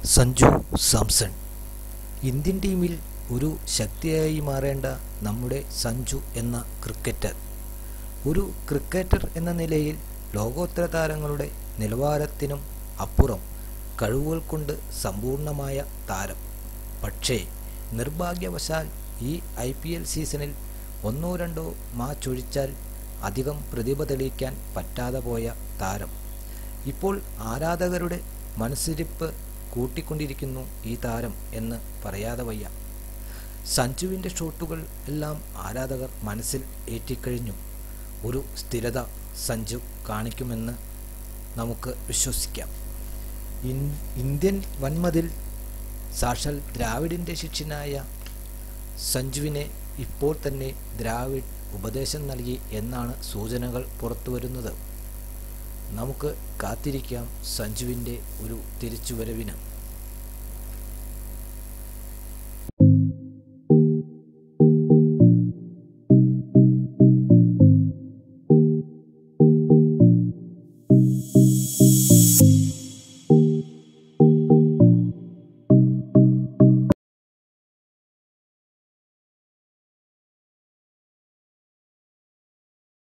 Sanju Samson Indian ടീമിൽ ഒരു ശക്തിയായി മാറേണ്ട നമ്മുടെ സഞ്ജു എന്ന ക്രിക്കറ്റർ ഒരു ക്രിക്കറ്റർ എന്ന നിലയിൽ ലോകോത്തര താരങ്ങളുടെ നിലവാരത്തിനും അപ്പുറം കഴിവുകൾ കൊണ്ട് സമ്പൂർണമായ താരം പക്ഷേ നിർഭാഗ്യവശാൽ ഈ ഐ പി എൽ സീസണിൽ ഒന്നോ രണ്ടോ മാച്ച് ഒഴിച്ചാൽ അധികം പ്രതിഭ തെളിയിക്കാൻ പറ്റാതെ പോയ താരം ഇപ്പോൾ ആരാധകരുടെ മനസ്സിരിപ്പ് കൂട്ടിക്കൊണ്ടിരിക്കുന്നു ഈ താരം എന്ന് പറയാതെ വയ്യ സഞ്ജുവിൻ്റെ ഷോട്ടുകൾ എല്ലാം ആരാധകർ മനസ്സിൽ ഏറ്റിക്കഴിഞ്ഞു ഒരു സ്ഥിരത സഞ്ജു കാണിക്കുമെന്ന് നമുക്ക് വിശ്വസിക്കാം ഇൻ- ഇന്ത്യൻ വൻമതിൽ സാക്ഷാൽ ദ്രാവിഡിൻ്റെ ശിഷ്യനായ സഞ്ജുവിനെ ഇപ്പോൾ തന്നെ ദ്രാവിഡ് ഉപദേശം നൽകി എന്നാണ് സൂചനകൾ പുറത്തുവരുന്നത് നമുക്ക് കാത്തിരിക്കാം സഞ്ജുവിൻ്റെ ഒരു തിരിച്ചുവരവിന്